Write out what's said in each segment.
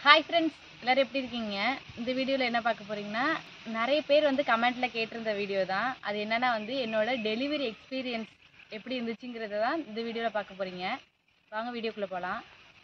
Hi friends எல்லோரும் எப்படி இருக்கீங்க இந்த வீடியோவில் என்ன பார்க்க போறீங்கன்னா நிறைய பேர் வந்து கமெண்ட்டில் கேட்டிருந்த வீடியோ தான் அது என்னன்னா வந்து என்னோட டெலிவரி எக்ஸ்பீரியன்ஸ் எப்படி இருந்துச்சுங்கிறத தான் இந்த வீடியோவில் பார்க்க போறீங்க வாங்க வீடியோக்குள்ளே போகலாம்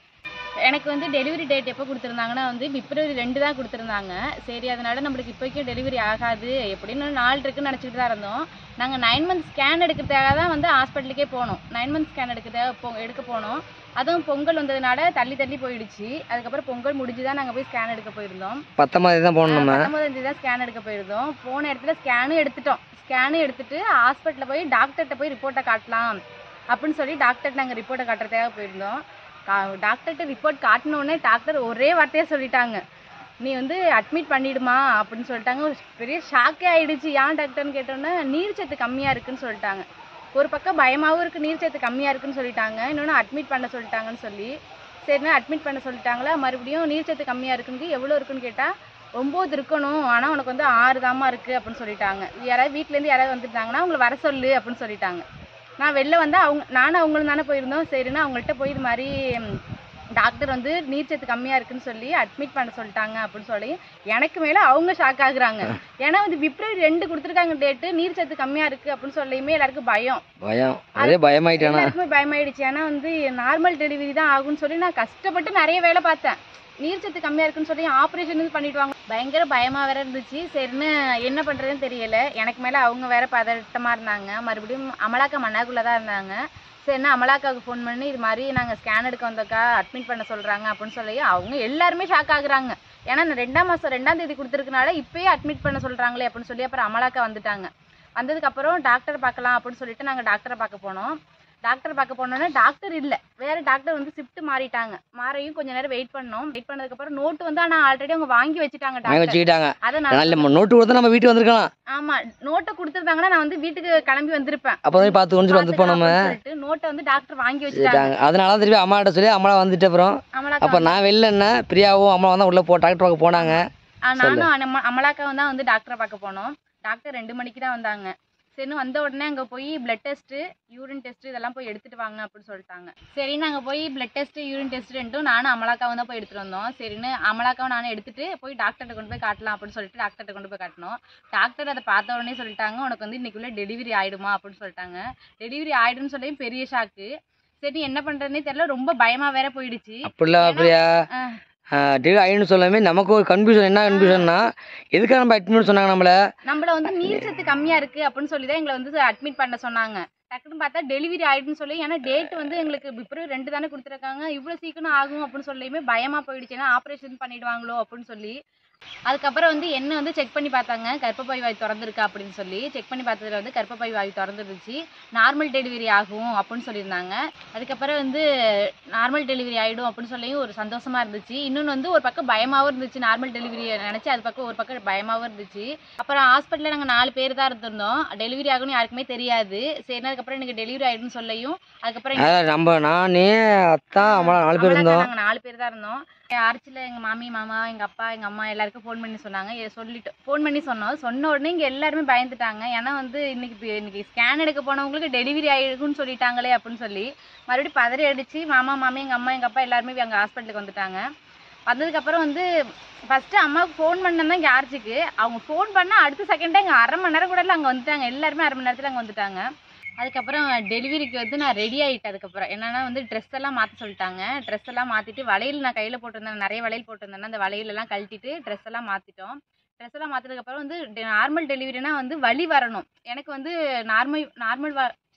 எனக்கு வந்து டெலிவரி டேட் எப்போ கொடுத்துருந்தாங்கன்னா வந்து பிப்ரவரி ரெண்டு தான் கொடுத்துருந்தாங்க சரி அதனால நம்மளுக்கு இப்போதைக்கும் டெலிவரி ஆகாது எப்படின்னு ஒரு நாள் இருக்குன்னு நினச்சிட்டு தான் இருந்தோம் நாங்கள் நைன் மந்த் ஸ்கேன் எடுக்கிறதுக்காக தான் வந்து ஹாஸ்பிட்டலுக்கே போனோம் நைன் மந்த் ஸ்கேன் எடுக்கிறதுக்காக போ எடுக்க போனோம் அதுவும் பொங்கல் வந்ததுனால தள்ளி தள்ளி போயிடுச்சு அதுக்கப்புறம் பொங்கல் முடிஞ்சு தான் நாங்கள் போய் ஸ்கேன் எடுக்க போயிருந்தோம் பத்தொன்பது தான் போகணும் நம்ம பத்தொன்பதாம் தேதி தான் ஸ்கேன் எடுக்க போயிருந்தோம் போன இடத்துல ஸ்கேனும் எடுத்துட்டோம் ஸ்கேனும் எடுத்துட்டு ஹாஸ்பிட்டலில் போய் டாக்டர்கிட்ட போய் ரிப்போர்ட்டை காட்டலாம் அப்படின்னு சொல்லி டாக்டர்கிட்ட நாங்கள் ரிப்போர்ட்டை காட்டுறதுக்காக போயிருந்தோம் கா- டாக்டர்கிட்ட ரிப்போர்ட் காட்டின உடனே டாக்டர் ஒரே வார்த்தையாக சொல்லிட்டாங்க நீ வந்து அட்மிட் பண்ணிடுமா அப்படின்னு சொல்லிட்டாங்க ஒரு பெரிய ஷாக்கே ஆயிடுச்சு ஏன் டாக்டர்னு கேட்டோன்னே நீர்ச்சத்து கம்மியாக இருக்குன்னு சொல்லிட்டாங்க ஒரு பக்கம் பயமாகவும் இருக்குது நீர்ச்சத்து கம்மியாக இருக்குன்னு சொல்லிட்டாங்க இன்னொன்று அட்மிட் பண்ண சொல்லிட்டாங்கன்னு சொல்லி சரிண்ணா அட்மிட் பண்ண சொல்லிட்டாங்களா மறுபடியும் நீர்ச்சத்து கம்மியாக இருக்குன்னு எவ்வளோ இருக்குன்னு கேட்டால் ஒம்பது இருக்கணும் ஆனால் உனக்கு வந்து ஆறு தாம்மா இருக்குது அப்படின்னு சொல்லிட்டாங்க யாராவது வீட்டிலேருந்து யாராவது வந்துட்டாங்கன்னா அவங்கள வர சொல்லு அப்படின்னு சொல்லிட்டாங்க நான் வெளில வந்து அவங்க நானும் அவங்களும் தானே போயிருந்தோம் சரின்னு அவங்கள்ட்ட போய் இது மாதிரி ம், டாக்டர் வந்து நீர்ச்சத்து கம்மியாக இருக்குன்னு சொல்லி அட்மிட் பண்ண சொல்லிட்டாங்க அப்படின்னு சொல்லி எனக்கு மேலே அவங்க ஷாக் ஆகுறாங்க ஏன்னா வந்து பிப்ரவரி ரெண்டு கொடுத்துருக்காங்க டேட்டு நீர்ச்சத்து கம்மியாக இருக்குது அப்படின்னு சொல்லியுமே எல்லாருக்கும் பயம் பயம் அதே பயமாயிட்டானா எல்லாருக்குமே பயமாயிடுச்சு ஏன்னா வந்து நார்மல் டெலிவரி தான் ஆகும்னு சொல்லி நான் கஷ்டப்பட்டு நிறைய வேலை பார்த்தேன் நீர்ச்சத்து கம்மியாக இருக்குன்னு சொல்லி ஆப்ரேஷன் பண்ணிடுவாங்க பயங்கர பயமாக வேற இருந்துச்சு சரின்னு என்ன பண்ணுறதுன்னு தெரியல எனக்கு மேலே அவங்க வேற பதட்டமாக இருந்தாங்க மறுபடியும் அமலாக்கா மன்னாக்குள்ளே தான் இருந்தாங்க சரின்னா அமலாக்காவுக்கு ஃபோன் பண்ணி இது மாதிரி நாங்கள் ஸ்கேன் எடுக்க வந்தோக்கா அட்மிட் பண்ண சொல்கிறாங்க அப்படின்னு சொல்லி அவங்க எல்லாருமே ஷாக் ஆகுறாங்க ஏன்னா நான் ரெண்டாம் மாதம் ரெண்டாம் தேதி கொடுத்துருக்கனால இப்போயே அட்மிட் பண்ண சொல்கிறாங்களே அப்படின்னு சொல்லி அப்புறம் அமலாக்கா வந்துட்டாங்க வந்ததுக்கப்புறம் டாக்டர் பார்க்கலாம் அப்படின்னு சொல்லிட்டு நாங்கள் டாக்டரை பார்க்க போனோம் டாக்டர் பார்க்க போனோன்னா டாக்டர் இல்லை வேற டாக்டர் வந்து ஷிஃப்ட் மாறிட்டாங்க மாறையும் கொஞ்ச நேரம் வெயிட் பண்ணோம் வெயிட் பண்ணதுக்கப்புறம் நோட்டு வந்து ஆனால் ஆல்ரெடி அவங்க வாங்கி வச்சுட்டாங்க வாங்கி டாக்டர் வச்சுக்கிட்டாங்க அதை நான் நல்ல நோட்டு கொடுத்தா நம்ம வீட்டுக்கு வந்திருக்கலாம் ஆமா நோட்டை கொடுத்துருந்தாங்கன்னா நான் வந்து வீட்டுக்கு கிளம்பி வந்திருப்பேன் அப்போ போய் பார்த்து கொஞ்சம் வந்துருப்போம் நம்ம நோட்டை வந்து டாக்டர் வாங்கி வச்சுட்டாங்க வச்சுட்டாங்க அதனால தான் திருப்பி அம்மாட்ட சொல்லி அம்மா வந்துட்டு அப்புறம் அமலாக்கா அப்போ நான் வெளில என்ன பிரியாவும் அம்மா தான் உள்ள போ டாக்டர் பார்க்க போனாங்க ஆ, நானும் அனம- அமலாக்காவும் தான் வந்து டாக்டரை பார்க்க போனோம் டாக்டர் ரெண்டு மணிக்கு தான் வந்தாங்க சரின்னு வந்த உடனே அங்கே போய் பிளட் டெஸ்ட்டு யூரின் டெஸ்ட் இதெல்லாம் போய் எடுத்துட்டு வாங்க அப்படின்னு சொல்லிட்டாங்க சரி நாங்கள் போய் பிளட் டெஸ்ட் யூரின் டெஸ்ட் ரெண்டும் நானும் அமலாக்காவும் தான் போய் எடுத்துட்டு வந்தோம் சரின்னு அமலாக்காவும் நானும் எடுத்துட்டு போய் டாக்டர்கிட்ட கொண்டு போய் காட்டலாம் அப்படின்னு சொல்லிட்டு டாக்டர்கிட்ட கொண்டு போய் காட்டினோம் டாக்டர் அதை பார்த்த உடனே சொல்லிட்டாங்க உனக்கு வந்து இன்னைக்குள்ள டெலிவரி ஆயிடுமா அப்படின்னு சொல்லிட்டாங்க டெலிவரி ஆயிடும்னு சொல்லி பெரிய ஷாக்கு சரி என்ன பண்றதுனே தெரியல ரொம்ப பயமா வேற போயிடுச்சு அப்படிலாம் பிரியா ஆ. டெலிவரி ஆயிடுன்னு சொல்லாமே நமக்கு ஒரு கன்ஃபியூஷன் என்ன கன்ஃபியூஷன்னா எதுக்காக நம்ம அட்மிட் சொன்னாங்க நம்மள நம்மள வந்து நீர் சத்து கம்மியா இருக்கு அப்படின்னு சொல்லி தான் எங்களை வந்து அட்மிட் பண்ண சொன்னாங்க டக்குன்னு பார்த்தா டெலிவரி ஆயிடுன்னு சொல்லி ஏன்னா டேட் வந்து எங்களுக்கு பிப்ரவரி ரெண்டு தானே கொடுத்துருக்காங்க இவ்வளோ சீக்கிரம் ஆகும் அப்படின்னு சொல்லியுமே பயமா போயிடுச்சு ஏன்னா ஆப்ரேஷன் பண்ணிடுவாங்களோ அப்படின்னு சொல்லி அதுக்கப்புறம் வந்து என்ன வந்து செக் பண்ணி பார்த்தாங்க கர்ப்பப்பை வாய் திறந்துருக்கா அப்படின்னு சொல்லி செக் பண்ணி பார்த்ததுல வந்து கர்ப்பப்பை வாய் திறந்துருந்துச்சு நார்மல் டெலிவரி ஆகும் அப்படின்னு சொல்லியிருந்தாங்க அதுக்கப்புறம் வந்து நார்மல் டெலிவரி ஆகிடும் அப்படின்னு சொல்லியும் ஒரு சந்தோஷமா இருந்துச்சு இன்னொன்று வந்து ஒரு பக்கம் பயமாகவும் இருந்துச்சு நார்மல் டெலிவரி நினச்சி அது பக்கம் ஒரு பக்கம் பயமாகவும் இருந்துச்சு அப்புறம் ஹாஸ்பிட்டலில் நாங்கள் நாலு பேர் தான் இருந்திருந்தோம் டெலிவரி ஆகும்னு யாருக்குமே தெரியாது சரி அதுக்கப்புறம் எனக்கு டெலிவரி ஆகிடும்னு சொல்லியும் அதுக்கப்புறம் அதான் நம்ம நானே அத்தா அம்மா நாலு பேர் இருந்தோம் நாங்கள் நாலு பேர் தான் இருந்தோம் ஆர்ச்சில் எங்கள் மாமி மாமா எங்கள் அப்பா எங்கள் அம்மா எல்லாருக்கும் ஃபோன் பண்ணி சொன்னாங்க ஏ, சொல்லிட்டு ஃபோன் பண்ணி சொன்னோம் சொன்ன உடனே இங்கே எல்லாருமே பயந்துட்டாங்க ஏன்னா வந்து இன்னைக்கு இப்ப- இன்னைக்கு ஸ்கேன் எடுக்க போனவங்களுக்கு டெலிவரி ஆகிருக்குன்னு சொல்லிட்டாங்களே அப்படின்னு சொல்லி மறுபடியும் பதறி அடிச்சு மாமா மாமி எங்கள் அம்மா எங்கள் அப்பா எல்லாருமே அங்கே ஹாஸ்பிட்டலுக்கு வந்துட்டாங்க வந்ததுக்கப்புறம் வந்து ஃபஸ்ட்டு அம்மாவுக்கு ஃபோன் பண்ணதான் இங்கே ஆர்ச்சிக்கு அவங்க ஃபோன் பண்ணால் அடுத்த செகண்டே இங்கே அரை மணி நேரம் கூட இல்லை அங்கே வந்துட்டாங்க எல்லாருமே அரை மணி நேரத்தில் அங்கே வந்துட்டாங்க அதுக்கப்புறம் டெலிவரிக்கு வந்து நான் ரெடி ஆகிட்டேன் அதுக்கப்புறம் என்னன்னா வந்து ட்ரெஸ் எல்லாம் மாற்ற சொல்லிட்டாங்க ட்ரெஸ் எல்லாம் மாற்றிட்டு வளையல் நான் கையில் போட்டிருந்தேன் நிறைய வளையல் போட்டிருந்தேன்னா அந்த வளையலெல்லாம் கழட்டிட்டு ட்ரெஸ் எல்லாம் மாற்றிட்டோம் ட்ரெஸ் எல்லாம் மாற்றினதுக்கப்புறம் வந்து நார்மல் டெலிவரினா வந்து வலி வரணும் எனக்கு வந்து நார்மல் நார்மல்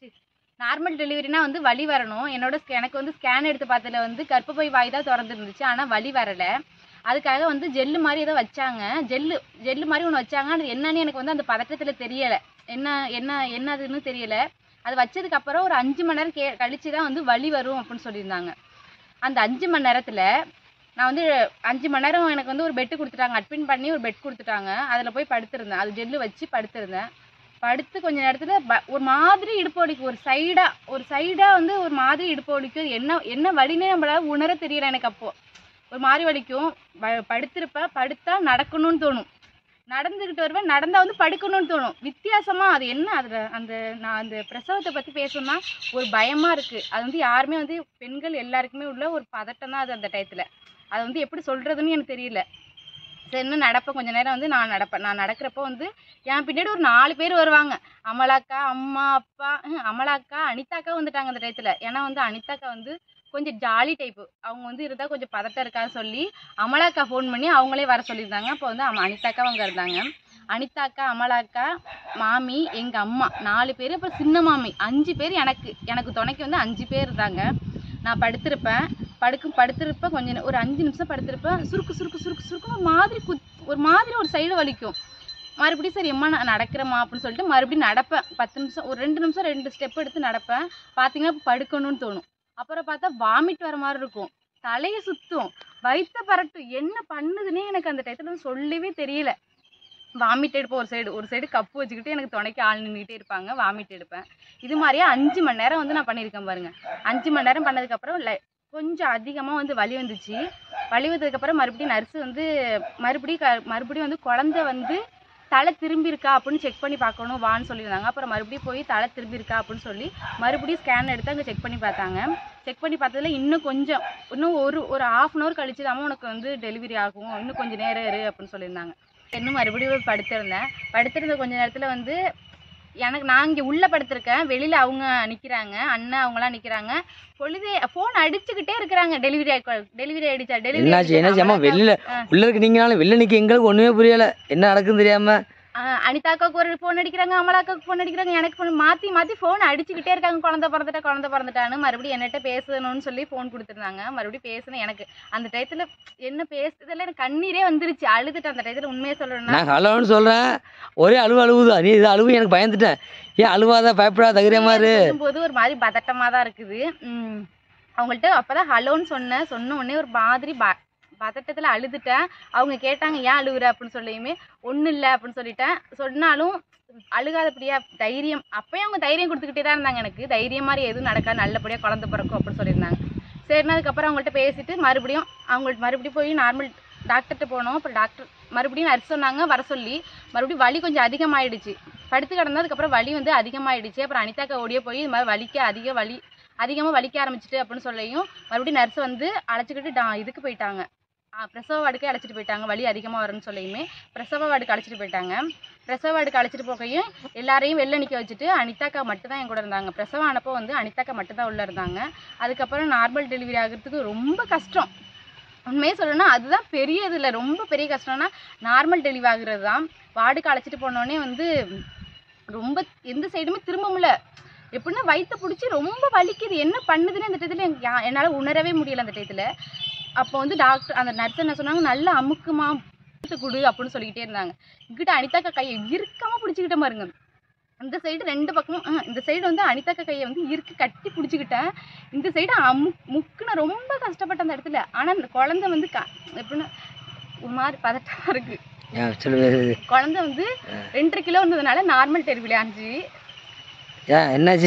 நார்மல் டெலிவரினா வந்து வலி வரணும் என்னோட sca- எனக்கு வந்து ஸ்கேன் எடுத்து பார்த்ததுல வந்து கர்ப்பப்பை வாய் தான் திறந்துருந்துச்சு ஆனால் வலி வரலை அதுக்காக வந்து ஜெல்லு மாதிரி ஏதோ வச்சாங்க ஜெல்லு ஜெல்லு மாதிரி ஒன்று வச்சாங்க அது என்னன்னு எனக்கு வந்து அந்த பதட்டத்தில் தெரியலை என்ன என்ன என்னதுன்னு தெரியல அது வச்சதுக்கு அப்புறம் ஒரு அஞ்சு மணி நேரம் கே கழிச்சு தான் வந்து வலி வரும் அப்படின்னு சொல்லியிருந்தாங்க அந்த அஞ்சு மணி நேரத்தில் நான் வந்து அஞ்சு மணி நேரம் எனக்கு வந்து ஒரு பெட்டு கொடுத்துட்டாங்க அட்மிட் பண்ணி ஒரு பெட் கொடுத்துட்டாங்க அதில் போய் படுத்திருந்தேன் அது ஜெல்லு வச்சு படுத்திருந்தேன் படுத்து கொஞ்ச நேரத்தில் ப ஒரு மாதிரி இடுப்பு வலிக்கும் ஒரு சைடாக ஒரு சைடாக வந்து ஒரு மாதிரி இடுப்பு வலிக்கும் என்ன என்ன வலினே நம்மளால உணர தெரியல எனக்கு அப்போது ஒரு மாதிரி வலிக்கும் ப- படுத்திருப்பேன் படுத்தா நடக்கணும்னு தோணும் நடந்துக்கிட்டு வருவேன் நடந்தா வந்து படுக்கணும்னு தோணும் வித்தியாசமா அது என்ன அதுல அந்த நான் அந்த பிரசவத்தை பத்தி பேசணும்னா ஒரு பயமா இருக்கு அது வந்து யாருமே வந்து பெண்கள் எல்லாருக்குமே உள்ள ஒரு பதட்டம் தான் அது அந்த டயத்துல அதை வந்து எப்படி சொல்கிறதுன்னு எனக்கு தெரியல சரின்னு நடப்பேன் கொஞ்ச நேரம் வந்து நான் நடப்பேன் நான் நடக்கிறப்போ வந்து என் பின்னாடி ஒரு நாலு பேர் வருவாங்க அமலாக்கா அம்மா அப்பா ஹம், அமலாக்கா அனிதாக்கா வந்துட்டாங்க அந்த டயத்தில் ஏன்னா வந்து அனிதாக்கா வந்து கொஞ்சம் ஜாலி டைப்பு அவங்க வந்து இருந்தால் கொஞ்சம் பதட்டம் இருக்கான்னு சொல்லி அமலாக்கா ஃபோன் பண்ணி அவங்களே வர சொல்லியிருந்தாங்க அப்போ வந்து அம அனிதாக்கா அவங்க இருந்தாங்க அனிதாக்கா அமலாக்கா மாமி எங்கள் அம்மா நாலு பேர் அப்புறம் சின்ன மாமி அஞ்சு பேர் எனக்கு எனக்கு துணைக்கு வந்து அஞ்சு பேர் இருந்தாங்க நான் படுத்திருப்பேன் படுக்கும் படுத்திருப்பேன் கொஞ்ச நே- ஒரு அஞ்சு நிமிஷம் படுத்திருப்பேன் சுருக்கு சுருக்கு சுருக்கு சுருக்குன்னு ஒரு மாதிரி குத் ஒரு மாதிரி ஒரு சைடு வலிக்கும் மறுபடியும் சரி அம்மா நான் நடக்கிறேம்மா அப்படின்னு சொல்லிட்டு மறுபடியும் நடப்பேன் பத்து நிமிஷம் ஒரு ரெண்டு நிமிஷம் ரெண்டு ஸ்டெப் எடுத்து நடப்பேன் பார்த்தீங்கன்னா படுக்கணும்னு தோணும் அப்புறம் பார்த்தா வாமிட் வர மாதிரி இருக்கும் தலையை சுத்தும் வயிற்ற பரட்டும் என்ன பண்ணுதுன்னே எனக்கு அந்த டயத்தில் சொல்லவே தெரியல வாமிட் எடுப்பேன் ஒரு சைடு ஒரு சைடு கப்பு வச்சுக்கிட்டு எனக்கு துணைக்கு ஆள் நின்றுக்கிட்டே இருப்பாங்க வாமிட் எடுப்பேன் இது மாதிரியே அஞ்சு மணி நேரம் வந்து நான் பண்ணியிருக்கேன் பாருங்க அஞ்சு மணி நேரம் பண்ணதுக்கப்புறம் லை கொஞ்சம் அதிகமாக வந்து வலி வந்துச்சு வலி வந்ததுக்கப்புறம் மறுபடியும் நர்ஸு வந்து மறுபடியும் க மறுபடியும் வந்து குழந்தை வந்து தலை திரும்பி இருக்கா அப்படின்னு செக் பண்ணி பார்க்கணும் வான்னு சொல்லியிருந்தாங்க அப்புறம் மறுபடியும் போய் தலை திரும்பி இருக்கா அப்படின்னு சொல்லி மறுபடியும் ஸ்கேன் எடுத்து அங்கே செக் பண்ணி பார்த்தாங்க செக் பண்ணி பார்த்ததுல இன்னும் கொஞ்சம் இன்னும் ஒரு ஒரு ஹாஃப் அன் ஹவர் கழிச்சு தான் உனக்கு வந்து டெலிவரி ஆகும் இன்னும் கொஞ்சம் நேரம் இரு அப்படின்னு சொல்லியிருந்தாங்க இன்னும் மறுபடியும் படுத்திருந்தேன் படுத்திருந்த கொஞ்ச நேரத்தில் வந்து எனக்கு நான் இங்கே உள்ளே படுத்திருக்கேன் வெளியில் அவங்க நிற்கிறாங்க அண்ணன் அவங்களாம் நிற்கிறாங்க பொழுதே ஃபோன் அடிச்சுக்கிட்டே இருக்கிறாங்க டெலிவரி ஆகி டெலிவரி ஆயிடுச்சா டெலிவரி என்னாச்சு என்னாச்சு அம்மா வெளியில உள்ள இருக்கு நீங்கனாலும் வெளில நிக்க எங்களுக்கு ஒண்ணுமே புரியல என்ன நடக்குன்னு தெரியாம அனிதாக்காவுக்கு ஒரு ஃபோன் அடிக்கிறாங்க அமலாக்காவுக்கு ஃபோன் அடிக்கிறாங்க எனக்கு ஃபோன் மாற்றி மாற்றி ஃபோன் அடிச்சுக்கிட்டே இருக்காங்க குழந்தை பிறந்துட்டா குழந்தை பிறந்துட்டான்னு மறுபடியும் என்னட்ட பேசணும்னு சொல்லி ஃபோன் கொடுத்துருந்தாங்க மறுபடியும் பேசணும் எனக்கு அந்த டயத்தில் என்ன பேசுறதுல எனக்கு கண்ணீரே வந்துருச்சு அழுதுட்டு அந்த டயத்தில் உண்மையை சொல்லணும்னா நான் ஹலோன்னு சொல்றேன் ஒரே அழுவு அழுவுதா நீ இது அழுவு எனக்கு பயந்துட்டேன் ஏன் அழுவாத பயப்படாத தைரியமா இரு போது ஒரு மாதிரி பதட்டமாக தான் இருக்குது ம். அவங்கள்ட்ட அப்பதான் ஹலோன்னு சொன்னேன் சொன்ன உடனே ஒரு மாதிரி ப பதட்டத்தில் அழுதுட்டேன் அவங்க கேட்டாங்க ஏன் அழுகுற அப்படின்னு சொல்லியுமே ஒன்றும் இல்லை அப்படின்னு சொல்லிட்டேன் சொன்னாலும் அழுகாதபடியா தைரியம் அப்பயும் அவங்க தைரியம் கொடுத்துக்கிட்டே தான் இருந்தாங்க எனக்கு தைரியம் மாதிரி எதுவும் நடக்காது நல்லபடியாக குழந்தை பிறக்கும் அப்படின்னு சொல்லியிருந்தாங்க சரினா அதுக்கப்புறம் அவங்கள்ட்ட பேசிட்டு மறுபடியும் அவங்கள்ட்ட மறுபடியும் போய் நார்மல் டாக்டர்கிட்ட போனோம் அப்புறம் டாக்டர் மறுபடியும் நர்ஸ் சொன்னாங்க வர சொல்லி மறுபடியும் வலி கொஞ்சம் அதிகமாயிடுச்சு படுத்து கிடந்ததுக்கப்புறம் வலி வந்து அதிகமாயிடுச்சு அப்புறம் அனிதாக்கா ஓடியே போய் இது மாதிரி வலிக்க அதிக வலி அதிகமாக வலிக்க ஆரம்பிச்சிட்டு அப்படின்னு சொல்லியும் மறுபடியும் நர்ஸ் வந்து அழைச்சிக்கிட்டு டா இதுக்கு போயிட்டாங்க ஆ, பிரசவ வார்டுக்கே அழைச்சிட்டு போயிட்டாங்க வலி அதிகமாக வரும்னு சொல்லியுமே பிரசவ வார்டுக்கு அழைச்சிட்டு போயிட்டாங்க பிரசவ வார்டுக்கு அழைச்சிட்டு போகையும் எல்லாரையும் வெளில நிற்க வச்சுட்டு அனிதாக்கா மட்டும் தான் என் கூட இருந்தாங்க பிரசவம் ஆனப்போ வந்து அனிதாக்கா மட்டும் தான் உள்ளே இருந்தாங்க அதுக்கப்புறம் நார்மல் டெலிவரி ஆகிறதுக்கு ரொம்ப கஷ்டம் உண்மையே சொல்லணும்னா அதுதான் பெரிய இதில் ரொம்ப பெரிய கஷ்டம்னா நார்மல் டெலிவரி ஆகுறது தான் வார்டுக்கு அழைச்சிட்டு போனோடனே வந்து ரொம்ப எந்த சைடுமே திரும்ப முடியல எப்படின்னா வயிற்ற பிடிச்சி ரொம்ப வலிக்குது என்ன பண்ணுதுன்னு அந்த டயத்தில் என்னால் உணரவே முடியல அந்த டயத்தில் அப்போ வந்து டாக்டர் அந்த நர்ஸ் என்ன சொன்னாங்க நல்லா அமுக்குமா எடுத்து கொடு அப்படின்னு சொல்லிக்கிட்டே இருந்தாங்க இங்கிட்ட அனிதாக்கா கையை இறுக்கமாக பிடிச்சிக்கிட்ட பாருங்க இந்த சைடு ரெண்டு பக்கமும் ஆ, இந்த சைடு வந்து அனிதாக்கா கையை வந்து இறுக்கி கட்டி பிடிச்சிக்கிட்டேன் இந்த சைடு அமு முக்குன்னு ரொம்ப கஷ்டப்பட்ட அந்த இடத்துல ஆனால் இந்த குழந்தை வந்து க எப்படின்னா ஒரு மாதிரி பதட்டமாக இருக்குது ஏன் சொல்லு குழந்தை வந்து ரெண்டரை கிலோ இருந்ததுனால நார்மல் டெலிவரி ஆச்சு ஏன் என்னாச்சு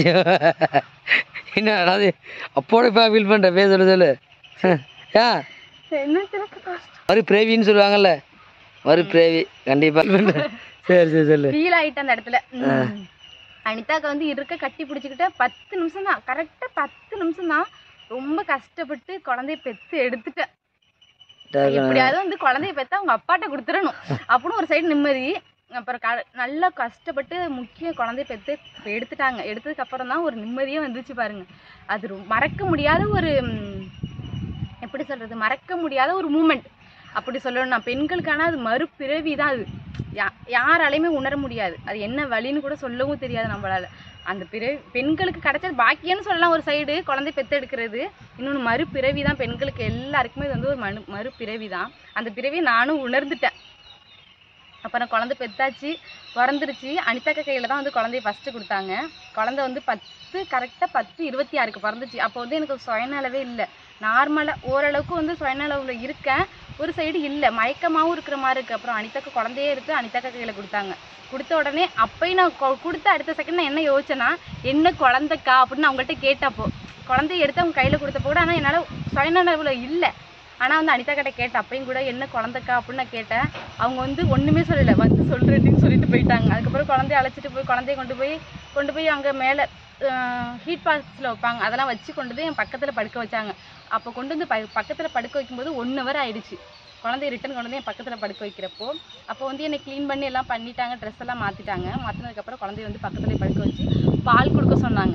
என்ன அதாவது அப்போட இப்போ ஃபீல் பண்ணுற பேர் சொல்லு சொல்லு ஏன் என்ன எனக்கு கஷ்டம் மறு பிரேவின்னு சொல்லுவாங்கல்ல மறு பிரேவி கண்டிப்பாக சரி சரி சொல்லு ஃபீல் ஆயிட்டு அந்த இடத்துல ம். அனிதாக்கா வந்து இருக்க கட்டி பிடிச்சிக்கிட்ட பத்து நிமிஷம் தான் கரெக்டாக பத்து நிமிஷம் தான் ரொம்ப கஷ்டப்பட்டு குழந்தைய பெத்து எடுத்துட்டேன் எப்படியாவது வந்து குழந்தைய பெத்து அவங்க அப்பாட்ட கொடுத்துடணும் அப்படின்னு ஒரு சைடு நிம்மதி அப்புறம் க நல்லா கஷ்டப்பட்டு முக்கிய குழந்தைய பெத்து இப்ப எடுத்துட்டாங்க எடுத்ததுக்கு அப்புறம் தான் ஒரு நிம்மதியே வந்துச்சு பாருங்க அது ரொ- மறக்க முடியாத ஒரு ம், எப்படி சொல்றது மறக்க முடியாத ஒரு மூமெண்ட் அப்படி சொல்லணும்னா பெண்களுக்கான அது மறுபிறவி தான் அது யா யாராலையுமே உணர முடியாது அது என்ன வழின்னு கூட சொல்லவும் தெரியாது நம்மளால அந்த பிறவி பெண்களுக்கு கிடைச்சது பாக்கியம்னு சொல்லலாம் ஒரு சைடு குழந்தை பெத்தெடுக்கிறது இன்னொன்று மறுபிறவி தான் பெண்களுக்கு எல்லாருக்குமே இது வந்து ஒரு மனு மறுபிறவி தான் அந்த பிறவியை நானும் உணர்ந்துட்டேன் அப்புறம் குழந்தை பெத்தாச்சு பிறந்துருச்சு அனிதாக்கா கையில் தான் வந்து குழந்தைய ஃபஸ்ட்டு கொடுத்தாங்க குழந்தை வந்து பத்து கரெக்டாக பத்து இருபத்தி ஆறுக்கு பிறந்துச்சு அப்போ வந்து எனக்கு சுயநலவே இல்லை நார்மலாக ஓரளவுக்கு வந்து சுயநலவில் இருக்கேன் ஒரு சைடு இல்லை மயக்கமாகவும் இருக்கிற மாதிரி இருக்குது அப்புறம் அனிதாக்கா குழந்தையே எடுத்து அனிதாக்கா கையில் கொடுத்தாங்க கொடுத்த உடனே அப்பயும் நான் கொ- கொடுத்த அடுத்த செகண்ட் நான் என்ன யோசிச்சேன்னா என்ன குழந்தைக்கா அப்படின்னு அவங்கள்ட்ட கேட்டப்போ குழந்தைய எடுத்து அவங்க கையில் கொடுத்தப்போ கூட ஆனால் என்னால் சுயநலவில் இல்லை ஆனால் வந்து அனிதா கிட்ட கேட்டேன் அப்பயும் கூட என்ன குழந்தைக்கா அப்படின்னு நான் கேட்டேன் அவங்க வந்து ஒன்றுமே சொல்லலை வந்து சொல்கிறேன்னு சொல்லிட்டு போயிட்டாங்க அதுக்கப்புறம் குழந்தைய அழைச்சிட்டு போய் குழந்தைய கொண்டு போய் கொண்டு போய் அங்கே மேலே ஹீட் பாக்ஸில் வைப்பாங்க அதெல்லாம் வச்சு கொண்டு போய் என் பக்கத்தில் படுக்க வச்சாங்க அப்போ கொண்டு வந்து ப பக்கத்தில் படுக்க வைக்கும்போது ஒன் ஹவர் ஆயிடுச்சு குழந்தைய ரிட்டன் கொண்டு வந்து என் பக்கத்தில் படுக்க வைக்கிறப்போ அப்போ வந்து என்னை க்ளீன் பண்ணி எல்லாம் பண்ணிட்டாங்க ட்ரெஸ் எல்லாம் மாற்றிட்டாங்க மாற்றினதுக்கப்புறம் குழந்தைய வந்து பக்கத்தில் படுக்க வச்சு பால் கொடுக்க சொன்னாங்க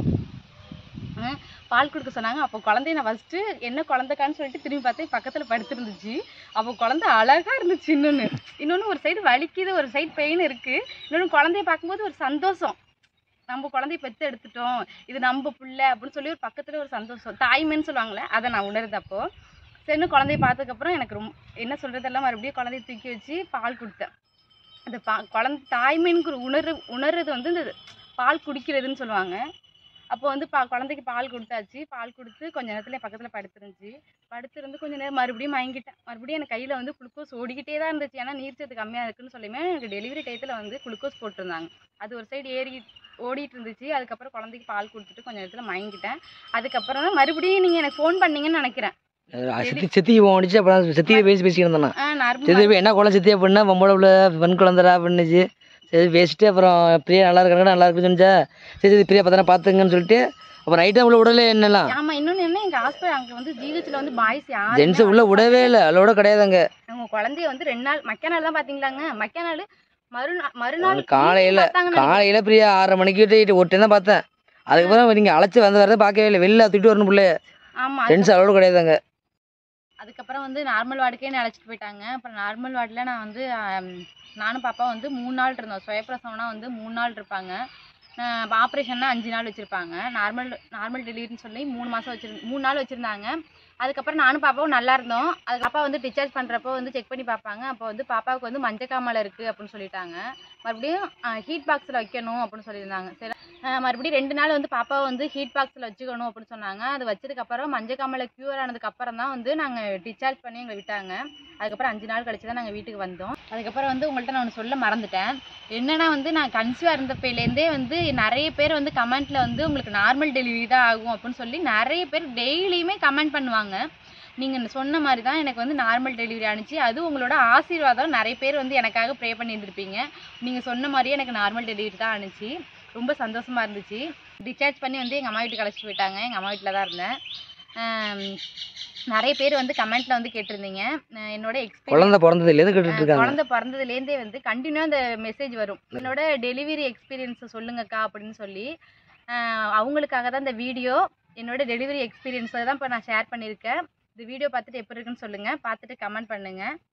ஆ, பால் கொடுக்க சொன்னாங்க அப்போ குழந்தைய நான் ஃபஸ்ட்டு என்ன குழந்தைக்கான்னு சொல்லிட்டு திரும்பி பார்த்தேன் பக்கத்தில் படுத்துருந்துச்சு அப்போ குழந்தை அழகாக இருந்துச்சு இன்னொன்று இன்னொன்று ஒரு சைடு வலிக்குது ஒரு சைடு பெயின் இருக்குது இன்னொன்று குழந்தைய பார்க்கும்போது ஒரு சந்தோஷம் நம்ம குழந்தைய பெற்று எடுத்துட்டோம் இது நம்ம பிள்ளை அப்படின்னு சொல்லி ஒரு பக்கத்துல ஒரு சந்தோஷம் தாய்மைன்னு சொல்லுவாங்களே அதை நான் உணர்ந்தப்போ அப்போ சரின்னு குழந்தைய பார்த்ததுக்கப்புறம் எனக்கு ரொம்ப என்ன சொல்கிறதெல்லாம் மறுபடியும் குழந்தைய தூக்கி வச்சு பால் கொடுத்தேன் அந்த பா குழந்தை தாய்மைங்கிற உணர்வு உணர்றது வந்து இந்த பால் குடிக்கிறதுன்னு சொல்லுவாங்க அப்போ வந்து பா குழந்தைக்கு பால் கொடுத்தாச்சு பால் கொடுத்து கொஞ்ச நேரத்தில் என் பக்கத்தில் படுத்துருந்துச்சு படுத்திருந்து கொஞ்ச நேரம் மறுபடியும் மயங்கிட்டேன் மறுபடியும் எனக்கு கையில் வந்து குளுக்கோஸ் ஓடிக்கிட்டே தான் இருந்துச்சு ஏன்னா நீர்ச்சத்து கம்மியாக இருக்குன்னு சொல்லியுமே எனக்கு டெலிவரி டயத்தில் வந்து குளுக்கோஸ் போட்டிருந்தாங்க அது ஒரு சைடு ஏறி ஓடிட்டு இருந்துச்சு அதுக்கப்புறம் குழந்தைக்கு பால் கொடுத்துட்டு கொஞ்ச நேரத்தில் மயங்கிட்டேன் அதுக்கப்புறம் தான் மறுபடியும் நீங்கள் எனக்கு ஃபோன் பண்ணீங்கன்னு நினைக்கிறேன் செத்தி செத்தி போனிச்சு அப்புறம் செத்தியை பேசி பேசிக்கிட்டு இருந்தானா ஆ நார்மல் செத்தி போய் என்ன குழந்தை செத்தியா பண்ணா பொம்பளை பிள்ளை பெண் குழந்தைடா பண்ணுச்சு சரி பேசிட்டு அப்புறம் பிரியா நல்லா இருக்காங்க நல்லா இருக்குன்னு சொன்னச்சா சரி சரி பிரியா பார்த்தா பார்த்துங்கன்னு சொல்லிட்டு அப்புறம் நைட்டு உள்ள விடல என்னலாம் ஆமா இன்னொன்னு என்ன எங்க ஹாஸ்பிட்டல் அங்க வந்து ஜிஹெச்ல வந்து பாய்ஸ் யாரு ஜென்ஸ் உள்ள விடவே இல்லை அதோட கிடையாது அங்கே அவங்க குழந்தைய வந்து ரெண்டு நாள் மக்கிய நாள் தான் பாத்தீங்களாங்க மக்கிய நாள் மறுநாள் மறுநாள் காலையில பார்த்தாங்கன்னு காலையில பிரியா ஆறரை மணிக்கு விட்டு ஒரு டைம் தான் பார்த்தேன் அதுக்கப்புறம் நீங்க அழைச்சி வந்த வரதை பார்க்கவே இல்லை வெளில தூக்கிட்டு வரணும் பிள்ளை நினைக்கிறேன். ஆமா ஃப்ரெண்ட்ஸ் அளவோட கிடையாது அங்கே அதுக்கப்புறம் வந்து நார்மல் வார்டுக்கே என்னை அழைச்சிட்டு போயிட்டாங்க அப்புறம் நார்மல் வார்டில் நான் வந்து ஆம், நானும் பாப்பா வந்து மூணு நாள் இருந்தோம் சுயப்பிரசவம்னா வந்து மூணு நாள் இருப்பாங்க ஆப்ரேஷன்னா அஞ்சு நாள் வச்சுருப்பாங்க நார்மல் நார்மல் டெலிவரின்னு சொல்லி மூணு மாதம் வச்சிரு மூணு நாள் வச்சுருந்தாங்க அதுக்கப்புறம் நானும் பாப்பாவும் நல்லா இருந்தோம் அதுக்கு அப்பா வந்து டிஸ்சார்ஜ் பண்ணுறப்போ வந்து செக் பண்ணி பார்ப்பாங்க அப்போ வந்து பாப்பாவுக்கு வந்து மஞ்சக்காமலை இருக்குது அப்படின்னு சொல்லிட்டாங்க மறுபடியும் ஹீட் பாக்ஸில் வைக்கணும் அப்படின்னு சொல்லியிருந்தாங்க சரி அஹ் மறுபடியும் ரெண்டு நாள் வந்து பாப்பாவை வந்து ஹீட் பாக்ஸில் வச்சுக்கணும் அப்படின்னு சொன்னாங்க அது வச்சதுக்கப்புறம் மஞ்சக்காமலை க்யூர் ஆனதுக்கப்புறம் தான் வந்து நாங்கள் டிஸ்சார்ஜ் பண்ணி எங்களை விட்டாங்க அதுக்கப்புறம் அஞ்சு நாள் கழிச்சு தான் நாங்கள் வீட்டுக்கு வந்தோம் அதுக்கப்புறம் வந்து உங்கள்கிட்ட நான் ஒன்று சொல்ல மறந்துட்டேன் என்னன்னா வந்து நான் கன்சீவாக இருந்தப்பையிலேருந்தே வந்து நிறைய பேர் வந்து கமெண்ட்டில் வந்து உங்களுக்கு நார்மல் டெலிவரி தான் ஆகும் அப்படின்னு சொல்லி நிறைய பேர் டெய்லியுமே கமெண்ட் பண்ணுவாங்க நீங்கள் சொன்ன மாதிரி தான் எனக்கு வந்து நார்மல் டெலிவரி ஆணுச்சு அது உங்களோட ஆசீர்வாதம் நிறைய பேர் வந்து எனக்காக ப்ரே பண்ணியிருந்திருப்பீங்க நீங்கள் சொன்ன மாதிரியே எனக்கு நார்மல் டெலிவரி தான் ஆணுச்சு ரொம்ப சந்தோஷமாக இருந்துச்சு டிஸ்சார்ஜ் பண்ணி வந்து எங்கள் அம்மா வீட்டுக்கு அழைச்சிட்டு போயிட்டாங்க எங்கள் அம்மா வீட்டில் தான் இருந்தேன் ஆம், நிறைய பேர் வந்து கமெண்ட்டில் வந்து கேட்டிருந்தீங்க அஹ் என்னோட எக்ஸ்பீரியன்ஸ் குழந்தை பிறந்ததுலேருந்து கேட்டுட்டு இருக்காங்க குழந்தை பிறந்ததுலேருந்தே வந்து கண்டினியூ அந்த மெசேஜ் வரும் என்னோட டெலிவரி எக்ஸ்பீரியன்ஸை சொல்லுங்கக்கா அப்படின்னு சொல்லி ஆஹ் அவங்களுக்காக தான் இந்த வீடியோ என்னோட டெலிவரி எக்ஸ்பீரியன்ஸை தான் இப்போ நான் ஷேர் பண்ணியிருக்கேன் இந்த வீடியோ பார்த்துட்டு எப்படி இருக்குன்னு சொல்லுங்கள் பார்த்துட்டு கமெண்ட் பண்ணுங்கள்